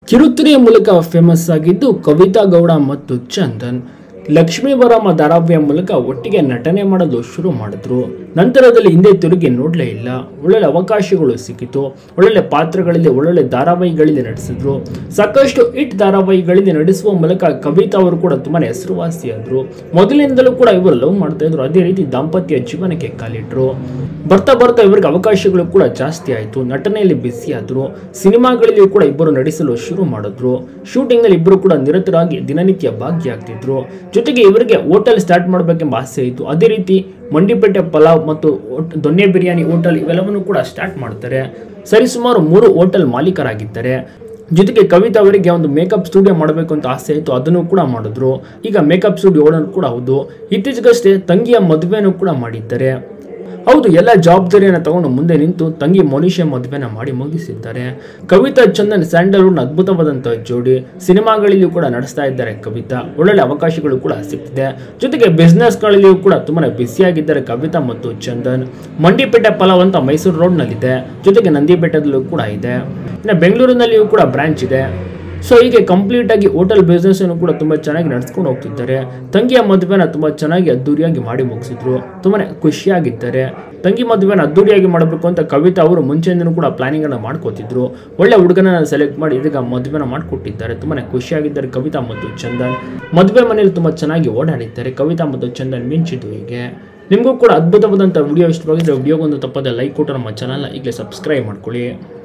ಕಿರುತೆರೆಯ ಮೂಲಕ ಫೇಮಸ್ ಆಗಿದ್ದು ಕವಿತಾ ಗೌಡ ಮತ್ತು ಚಂದನ್ ಲಕ್ಷ್ಮೀ ಬರಮ್ಮ ಧಾರಾವಾಹಿಯ ಮೂಲಕ ಒಟ್ಟಿಗೆ ನಟನೆ ಮಾಡಲು ಶುರು ಮಾಡಿದ್ರು ನಂತರದಲ್ಲಿ ಹಿಂದೆ ತಿರುಗಿ ನೋಡಲೇ ಇಲ್ಲ ಒಳ್ಳೊಳ್ಳೆ ಅವಕಾಶಗಳು ಸಿಕ್ಕಿತು ಒಳ್ಳೊಳ್ಳೆ ಪಾತ್ರಗಳಲ್ಲಿ ಒಳ್ಳೊಳ್ಳೆ ಧಾರಾವಾಹಿಗಳಲ್ಲಿ ನಟಿಸಿದ್ರು ಸಾಕಷ್ಟು ಹಿಟ್ ಧಾರಾವಾಹಿಗಳಲ್ಲಿ ನಟಿಸುವ ಮೂಲಕ ಕವಿತಾ ಅವರು ಕೂಡ ತುಂಬಾನೇ ಹೆಸರುವಾಸಿಯಾದ್ರು ಮೊದಲಿನಿಂದಲೂ ಕೂಡ ಇವರು ಲವ್ ಮಾಡ್ತಾ ಇದ್ರು ಅದೇ ರೀತಿ ದಾಂಪತ್ಯ ಜೀವನಕ್ಕೆ ಕಾಲಿಟ್ರು ಬರ್ತಾ ಬರ್ತಾ ಇವರಿಗೆ ಅವಕಾಶಗಳು ಕೂಡ ಜಾಸ್ತಿ ಆಯಿತು ನಟನೆಯಲ್ಲಿ ಬ್ಯುಸಿ ಆದ್ರು ಸಿನಿಮಾಗಳಲ್ಲಿ ಕೂಡ ಇಬ್ಬರು ನಟಿಸಲು ಶುರು ಮಾಡಿದ್ರು ಶೂಟಿಂಗ್ ನಲ್ಲಿ ಇಬ್ಬರು ಕೂಡ ನಿರತರಾಗಿ ದಿನನಿತ್ಯ ಭಾಗಿಯಾಗ್ತಿದ್ರು ಜೊತೆಗೆ ಇವರಿಗೆ ಹೋಟೆಲ್ ಸ್ಟಾರ್ಟ್ ಮಾಡಬೇಕೆಂಬ ಆಸೆ ಇತ್ತು ಅದೇ ರೀತಿ ಮಂಡಿಪೇಟೆ ಪಲಾವ್ ಮತ್ತು ಹೋಟ್- ದೊನ್ನೆ ಬಿರಿಯಾನಿ ಹೋಟೆಲ್ ಇವೆಲ್ಲವನ್ನು ಕೂಡ ಸ್ಟಾರ್ಟ್ ಮಾಡ್ತಾರೆ ಸರಿಸುಮಾರು ಮೂರು ಹೋಟೆಲ್ ಮಾಲೀಕರಾಗಿದ್ದಾರೆ ಜೊತೆಗೆ ಕವಿತಾ ಅವರಿಗೆ ಒಂದು ಮೇಕಪ್ ಸ್ಟುಡಿಯೋ ಮಾಡಬೇಕು ಅಂತ ಆಸೆ ಇತ್ತು ಅದನ್ನು ಕೂಡ ಮಾಡಿದ್ರು ಈಗ ಮೇಕಪ್ ಸ್ಟುಡಿಯೋ ಓನರ್ ಕೂಡ ಹೌದು ಇತ್ತೀಚೆಗಷ್ಟೇ ತಂಗಿಯ ಮದುವೆನೂ ಕೂಡ ಮಾಡಿದ್ದಾರೆ ಹೌದು ಎಲ್ಲ ಜವಾಬ್ದಾರಿಯನ್ನು ತಗೊಂಡು ಮುಂದೆ ನಿಂತು ತಂಗಿ ಮೋನಿಷಾ ಮದುವೆನ ಮಾಡಿ ಮುಗಿಸಿದ್ದಾರೆ ಕವಿತಾ ಚಂದನ್ ಸ್ಯಾಂಡಲ್ವುಡ್ನ ಅದ್ಭುತವಾದಂತಹ ಜೋಡಿ ಸಿನಿಮಾಗಳಲ್ಲಿಯೂ ಕೂಡ ನಡೆಸ್ತಾ ಇದ್ದಾರೆ ಕವಿತಾ ಒಳ್ಳೊಳ್ಳೆ ಅವಕಾಶಗಳು ಕೂಡ ಸಿಗ್ತಿದೆ ಜೊತೆಗೆ ಬಿಸ್ನೆಸ್ಗಳಲ್ಲಿಯೂ ಕೂಡ ತುಂಬಾ ಬ್ಯುಸಿಯಾಗಿದ್ದಾರೆ ಕವಿತಾ ಮತ್ತು ಚಂದನ್ ಮಂಡಿಪೇಟೆ ಪಲಾವ್ ಅಂತ ಮೈಸೂರು ರೋಡ್ನಲ್ಲಿದೆ ಜೊತೆಗೆ ನಂದಿಬೆಟ್ಟದಲ್ಲೂ ಕೂಡ ಇದೆ ಇನ್ನು ಬೆಂಗಳೂರಿನಲ್ಲಿಯೂ ಕೂಡ ಬ್ರಾಂಚ್ ಇದೆ ಸೊ ಹೀಗೆ ಕಂಪ್ಲೀಟ್ ಆಗಿ ಹೋಟೆಲ್ ಬಿಸ್ನೆಸ್ ಅನ್ನು ಕೂಡ ತುಂಬಾ ಚೆನ್ನಾಗಿ ನಡ್ಸ್ಕೊಂಡು ಹೋಗ್ತಿದ್ದಾರೆ ತಂಗಿಯ ಮದುವೆನ ತುಂಬಾ ಚೆನ್ನಾಗಿ ಅದ್ದೂರಿಯಾಗಿ ಮಾಡಿ ಮುಗಿಸಿದ್ರು ತುಂಬಾನೇ ಖುಷಿಯಾಗಿದ್ದಾರೆ ತಂಗಿ ಮದುವೆನ ಅದ್ದೂರಿಯಾಗಿ ಮಾಡಬೇಕು ಅಂತ ಕವಿತಾ ಅವರು ಮುಂಚೆಯಿಂದನೂ ಕೂಡ ಪ್ಲಾನಿಂಗ್ ಅನ್ನ ಮಾಡ್ಕೋತಿದ್ರು ಒಳ್ಳೆ ಹುಡುಗನ ಸೆಲೆಕ್ಟ್ ಮಾಡಿ ಇದೀಗ ಮದುವೆನ ಮಾಡಿಕೊಟ್ಟಿದ್ದಾರೆ ತುಂಬಾನೇ ಖುಷಿಯಾಗಿದ್ದಾರೆ ಕವಿತಾ ಮತ್ತು ಚಂದನ್ ಮದುವೆ ಮನೆಯಲ್ಲಿ ತುಂಬಾ ಚೆನ್ನಾಗಿ ಓಡಾಡಿದ್ದಾರೆ ಕವಿತಾ ಮತ್ತು ಚಂದನ್ ಮಿಂಚಿದ್ದು ಹೀಗೆ ನಿಮಗೂ ಕೂಡ ಅದ್ಭುತವಾದಂಥ ವಿಡಿಯೋ ಇಷ್ಟವಾಗಿದ್ದರೆ ವಿಡಿಯೋಗೊಂದು ತಪ್ಪದೆ ಲೈಕ್ ಕೊಟ್ಟು ನಮ್ಮ ಚಾನಲ್ನ ಈಗಲೇ ಸಬ್ಸ್ಕ್ರೈಬ್ ಮಾಡ್ಕೊಳ್ಳಿ